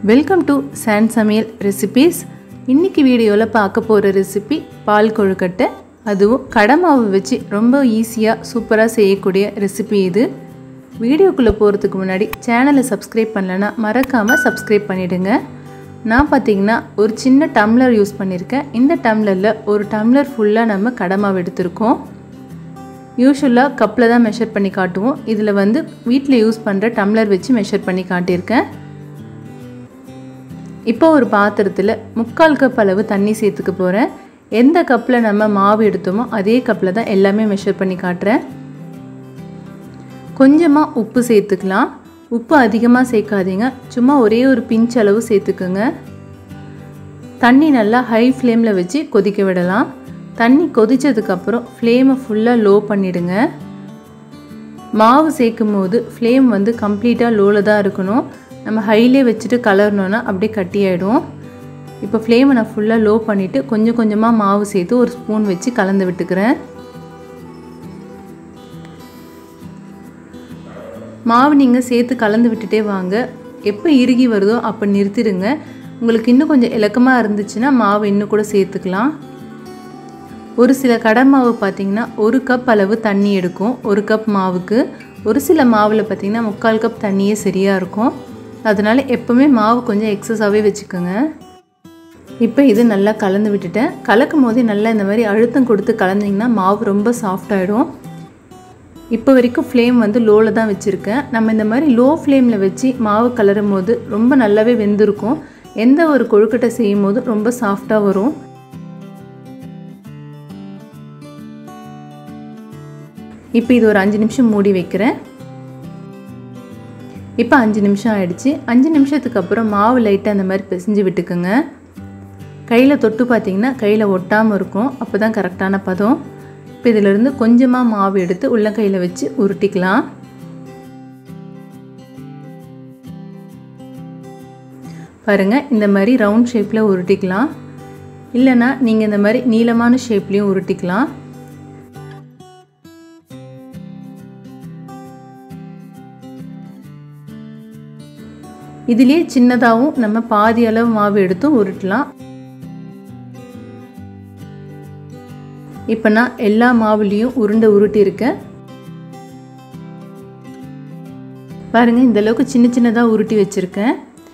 welcome to Chan சமையல் recipes இன்றைக்கி வீடியோவில் பார்க்க போகிற ரெசிபி பால் கொழுக்கட்டை அதுவும் கடை மாவு வச்சு ரொம்ப ஈஸியாக சூப்பராக செய்யக்கூடிய ரெசிபி இது வீடியோக்குள்ளே போகிறதுக்கு முன்னாடி சேனலை சப்ஸ்கிரைப் பண்ணலைன்னா மறக்காமல் சப்ஸ்கிரைப் பண்ணிவிடுங்க நான் பார்த்தீங்கன்னா ஒரு சின்ன டம்ளர் யூஸ் பண்ணியிருக்கேன் இந்த டம்ளரில் ஒரு டம்ளர் ஃபுல்லாக நம்ம கடை மாவு எடுத்திருக்கோம் யூஸ்வலாக கப்பில் தான் மெஷர் பண்ணி காட்டுவோம் இதில் வந்து வீட்டில் யூஸ் பண்ணுற டம்ளர் வச்சு மெஷர் பண்ணி காட்டியிருக்கேன் இப்போ ஒரு பாத்திரத்தில் முக்கால் கப் அளவு தண்ணி சேர்த்துக்க போகிறேன் எந்த கப்பில் நம்ம மாவு எடுத்தோமோ அதே கப்பில் தான் எல்லாமே மெஷர் பண்ணி காட்டுறேன் கொஞ்சமாக உப்பு சேர்த்துக்கலாம் உப்பு அதிகமாக சேர்க்காதீங்க சும்மா ஒரே ஒரு பிஞ்ச் அளவு சேர்த்துக்குங்க தண்ணி நல்லா ஹை ஃப்ளேமில் வச்சு கொதிக்க விடலாம் தண்ணி கொதித்ததுக்கப்புறம் ஃப்ளேமை ஃபுல்லாக லோ பண்ணிவிடுங்க மாவு சேர்க்கும் போது ஃப்ளேம் வந்து கம்ப்ளீட்டாக லோவில் தான் இருக்கணும் நம்ம ஹைலே வச்சுட்டு கலரணுன்னா அப்படியே கட்டி ஆகிடும் இப்போ ஃப்ளேமை நான் ஃபுல்லாக லோ பண்ணிவிட்டு கொஞ்சம் கொஞ்சமாக மாவு சேர்த்து ஒரு ஸ்பூன் வச்சு கலந்து விட்டுக்கிறேன் மாவு நீங்கள் சேர்த்து கலந்து விட்டுட்டே வாங்க எப்போ இறுகி வருதோ அப்போ நிறுத்திடுங்க உங்களுக்கு இன்னும் கொஞ்சம் இலக்கமாக இருந்துச்சுன்னா மாவு இன்னும் கூட சேர்த்துக்கலாம் ஒரு சில கடை மாவு பார்த்திங்கன்னா ஒரு கப் அளவு தண்ணி எடுக்கும் ஒரு கப் மாவுக்கு ஒரு சில மாவில் பார்த்திங்கன்னா முக்கால் கப் தண்ணியே சரியாக இருக்கும் அதனால் எப்போவுமே மாவு கொஞ்சம் எக்ஸஸாகவே வச்சுக்கோங்க இப்போ இது நல்லா கலந்து விட்டுட்டேன் கலக்கும் போதே நல்லா இந்த மாதிரி அழுத்தம் கொடுத்து கலந்திங்கன்னா மாவு ரொம்ப சாஃப்டாகிடும் இப்போ வரைக்கும் ஃப்ளேம் வந்து லோவில் தான் வச்சுருக்கேன் நம்ம இந்த மாதிரி லோ ஃப்ளேமில் வச்சு மாவு கலரும் போது ரொம்ப நல்லாவே வெந்திருக்கும் எந்த ஒரு கொழுக்கட்டை செய்யும் போது ரொம்ப சாஃப்டாக வரும் இப்போ இது ஒரு அஞ்சு நிமிஷம் மூடி வைக்கிறேன் இப்போ அஞ்சு நிமிஷம் ஆயிடுச்சு அஞ்சு நிமிஷத்துக்கு அப்புறம் மாவு லைட்டாக அந்த மாதிரி பிசைஞ்சு விட்டுக்குங்க கையில் தொட்டு பார்த்தீங்கன்னா கையில் ஒட்டாமல் இருக்கும் அப்போ தான் கரெக்டான பதம் இப்போ இதிலிருந்து கொஞ்சமாக மாவு எடுத்து உள்ளங்கையில் வச்சு உருட்டிக்கலாம் பாருங்கள் இந்த மாதிரி ரவுண்ட் ஷேப்பில் உருட்டிக்கலாம் இல்லைன்னா நீங்கள் இந்த மாதிரி நீளமான ஷேப்லேயும் உருட்டிக்கலாம் இதுலேயே சின்னதாகவும் நம்ம பாதி அளவு மாவு எடுத்தும் உருட்டலாம் இப்போ நான் எல்லா மாவுலேயும் உருண்டை உருட்டியிருக்கேன் பாருங்கள் இந்த அளவுக்கு சின்ன சின்னதாக உருட்டி வச்சுருக்கேன்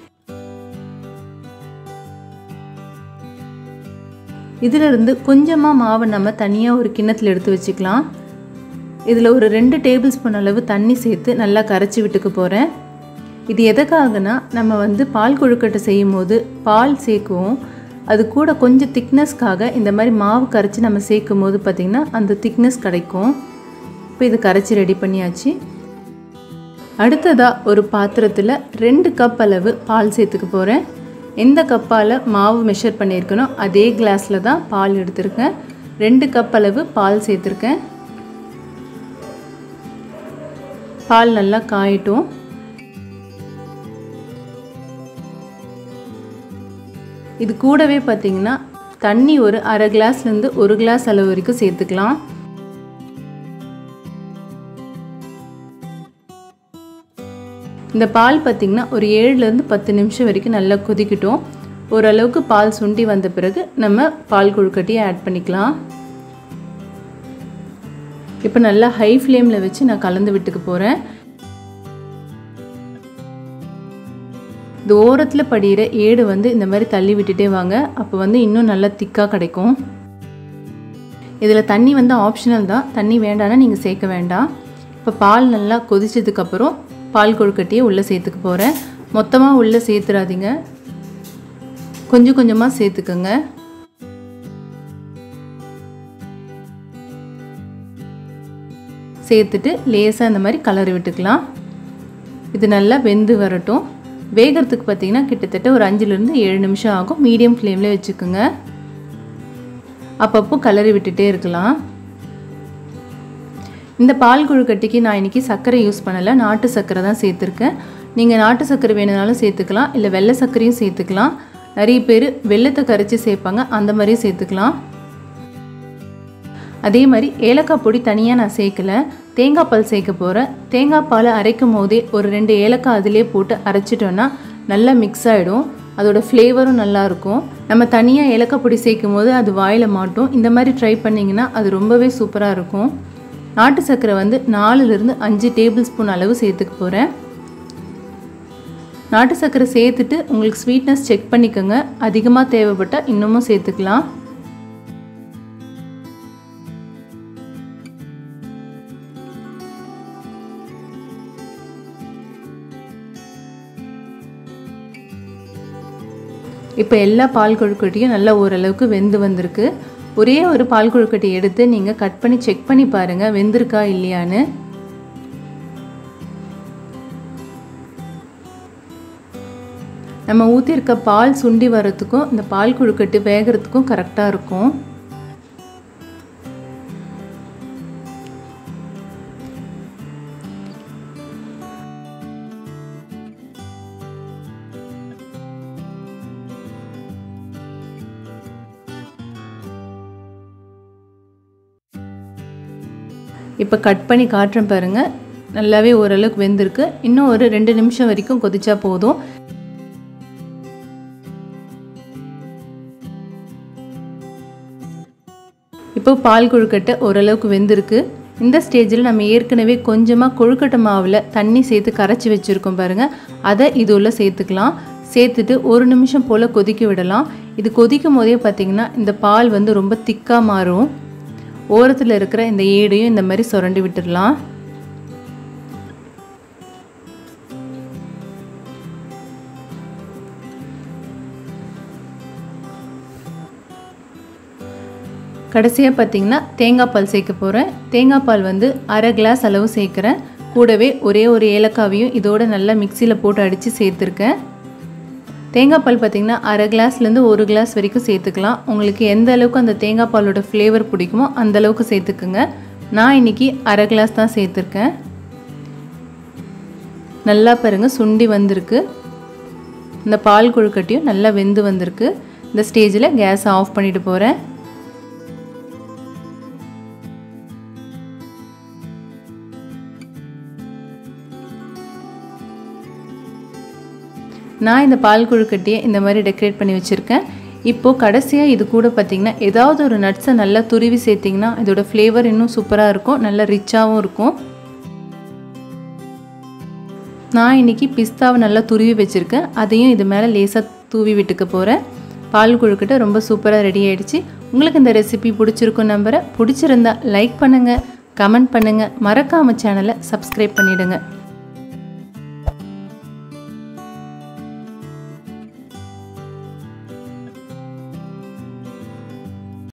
இதிலிருந்து கொஞ்சமாக மாவை நம்ம தனியாக ஒரு கிண்ணத்தில் எடுத்து வச்சுக்கலாம் இதில் ஒரு ரெண்டு டேபிள் ஸ்பூன் அளவு தண்ணி சேர்த்து நல்லா கரைச்சி விட்டுக்க போகிறேன் இது எதுக்காகனா நம்ம வந்து பால் கொழுக்கட்டை செய்யும் போது பால் சேர்க்குவோம் அது கூட கொஞ்சம் திக்னஸ்க்காக இந்த மாதிரி மாவு கரைச்சி நம்ம சேர்க்கும் போது பார்த்திங்கன்னா அந்த திக்னஸ் கிடைக்கும் இப்போ இது கரைச்சி ரெடி பண்ணியாச்சு அடுத்ததாக ஒரு பாத்திரத்தில் ரெண்டு கப் அளவு பால் சேர்த்துக்க போகிறேன் எந்த கப்பால் மாவு மெஷர் பண்ணியிருக்கனோ அதே கிளாஸில் தான் பால் எடுத்திருக்கேன் ரெண்டு கப் அளவு பால் சேர்த்துருக்கேன் பால் நல்லா காயட்டும் இது கூடவே பார்த்திங்கன்னா தண்ணி ஒரு அரை கிளாஸ்லேருந்து ஒரு கிளாஸ் அளவு வரைக்கும் சேர்த்துக்கலாம் இந்த பால் பார்த்திங்கன்னா ஒரு ஏழுலேருந்து பத்து நிமிஷம் வரைக்கும் நல்லா கொதிக்கட்டும் ஓரளவுக்கு பால் சுண்டி வந்த பிறகு நம்ம பால் கொழுக்கட்டையை ஆட் பண்ணிக்கலாம் இப்போ நல்லா ஹை ஃப்ளேமில் வச்சு நான் கலந்து விட்டுக்க போகிறேன் இந்த ஓரத்தில் படிகிற ஏடு வந்து இந்த மாதிரி தள்ளி விட்டுட்டே வாங்க அப்போ வந்து இன்னும் நல்லா திக்காக கிடைக்கும் இதில் தண்ணி வந்து ஆப்ஷனல் தான் தண்ணி வேண்டாம்னா நீங்கள் சேர்க்க வேண்டாம் இப்போ பால் நல்லா கொதிச்சதுக்கப்புறம் பால் கொழுக்கட்டையை உள்ளே சேர்த்துக்க போகிறேன் மொத்தமாக உள்ளே சேர்த்துறாதீங்க கொஞ்சம் கொஞ்சமாக சேர்த்துக்கோங்க சேர்த்துட்டு லேசாக இந்த மாதிரி கலரி விட்டுக்கலாம் இது நல்லா வெந்து வரட்டும் வேகிறதுக்கு பார்த்திங்கன்னா கிட்டத்தட்ட ஒரு அஞ்சுலேருந்து ஏழு நிமிஷம் ஆகும் மீடியம் ஃப்ளேமில் வச்சுக்கோங்க அப்பப்போ கலரி விட்டுட்டே இருக்கலாம் இந்த பால் கொழுக்கட்டைக்கு நான் இன்றைக்கி சர்க்கரை யூஸ் பண்ணலை நாட்டு சர்க்கரை தான் சேர்த்துருக்கேன் நீங்கள் நாட்டு சர்க்கரை வேணுனாலும் சேர்த்துக்கலாம் இல்லை வெள்ளை சர்க்கரையும் சேர்த்துக்கலாம் நிறைய பேர் வெள்ளத்தை கரைச்சி சேர்ப்பாங்க அந்த மாதிரியும் சேர்த்துக்கலாம் அதே மாதிரி ஏலக்காய் பொடி தனியாக நான் சேர்க்கல தேங்காய் பால் சேர்க்க போகிறேன் தேங்காய் பாலை அரைக்கும் போதே ஒரு ரெண்டு ஏலக்காய் அதிலே போட்டு அரைச்சிட்டோன்னா நல்லா மிக்ஸ் ஆகிடும் அதோட ஃப்ளேவரும் நல்லாயிருக்கும் நம்ம தனியாக ஏலக்காய் பொடி சேர்க்கும் போது அது வாயில் மாட்டும் இந்த மாதிரி ட்ரை பண்ணிங்கன்னா அது ரொம்பவே சூப்பராக இருக்கும் நாட்டு சர்க்கரை வந்து நாலுலேருந்து அஞ்சு டேபிள் ஸ்பூன் அளவு சேர்த்துக்க போகிறேன் நாட்டு சர்க்கரை சேர்த்துட்டு உங்களுக்கு ஸ்வீட்னஸ் செக் பண்ணிக்கோங்க அதிகமாக தேவைப்பட்டால் இன்னமும் சேர்த்துக்கலாம் இப்போ எல்லா பால் கொழுக்கட்டையும் நல்லா ஓரளவுக்கு வெந்து வந்திருக்கு ஒரே ஒரு பால் கொழுக்கட்டை எடுத்து நீங்கள் கட் பண்ணி செக் பண்ணி பாருங்கள் வெந்திருக்கா இல்லையான்னு நம்ம ஊற்றிருக்க பால் சுண்டி வர்றதுக்கும் இந்த பால் கொழுக்கட்டு வேகிறதுக்கும் கரெக்டாக இருக்கும் இப்போ கட் பண்ணி காட்டுறேன் பாருங்கள் நல்லாவே ஓரளவுக்கு வெந்திருக்கு இன்னும் ஒரு ரெண்டு நிமிஷம் வரைக்கும் கொதிச்சா போதும் இப்போ பால் கொழுக்கட்டை ஓரளவுக்கு வெந்திருக்கு இந்த ஸ்டேஜில் நம்ம ஏற்கனவே கொஞ்சமாக கொழுக்கட்டை மாவில் தண்ணி சேர்த்து கரைச்சி வச்சுருக்கோம் பாருங்கள் அதை இது உள்ள சேர்த்துக்கலாம் சேர்த்துட்டு ஒரு நிமிஷம் போல் கொதிக்க விடலாம் இது கொதிக்கும் போதே பார்த்திங்கன்னா இந்த பால் வந்து ரொம்ப திக்காக மாறும் ஓரத்தில் இருக்கிற இந்த ஏடையும் இந்த மாதிரி சுரண்டி விட்டுடலாம் கடைசியாக பார்த்தீங்கன்னா தேங்காய் பால் சேர்க்க போகிறேன் தேங்காய் பால் வந்து அரை கிளாஸ் அளவு சேர்க்குறேன் கூடவே ஒரே ஒரு ஏலக்காவையும் இதோட நல்லா மிக்சியில் போட்டு அடித்து சேர்த்துருக்கேன் தேங்காய் பால் பார்த்திங்கன்னா அரை கிளாஸ்லேருந்து ஒரு கிளாஸ் வரைக்கும் சேர்த்துக்கலாம் உங்களுக்கு எந்த அளவுக்கு அந்த தேங்காய் பாலோட ஃப்ளேவர் பிடிக்குமோ அந்த அளவுக்கு சேர்த்துக்குங்க நான் இன்றைக்கி அரை கிளாஸ் தான் சேர்த்துருக்கேன் நல்லா பாருங்கள் சுண்டி வந்திருக்கு இந்த பால் கொழுக்கட்டையும் நல்லா வெந்து வந்திருக்கு இந்த ஸ்டேஜில் கேஸை ஆஃப் பண்ணிட்டு போகிறேன் நான் இந்த பால் கொழுக்கட்டையை இந்த மாதிரி டெக்கரேட் பண்ணி வச்சுருக்கேன் இப்போது கடைசியாக இது கூட பார்த்திங்கன்னா ஏதாவது ஒரு நட்ஸை நல்லா துருவி சேர்த்திங்கன்னா இதோட ஃப்ளேவர் இன்னும் சூப்பராக இருக்கும் நல்லா ரிச்சாகவும் இருக்கும் நான் இன்றைக்கி பிஸ்தாவை நல்லா துருவி வச்சுருக்கேன் அதையும் இது மேலே லேசாக தூவி விட்டுக்க போகிறேன் பால் கொழுக்கட்டை ரொம்ப சூப்பராக ரெடி ஆகிடுச்சு உங்களுக்கு இந்த ரெசிபி பிடிச்சிருக்கும் நம்பரை பிடிச்சிருந்தா லைக் பண்ணுங்கள் கமெண்ட் பண்ணுங்கள் மறக்காமல் சேனலை சப்ஸ்கிரைப் பண்ணிவிடுங்க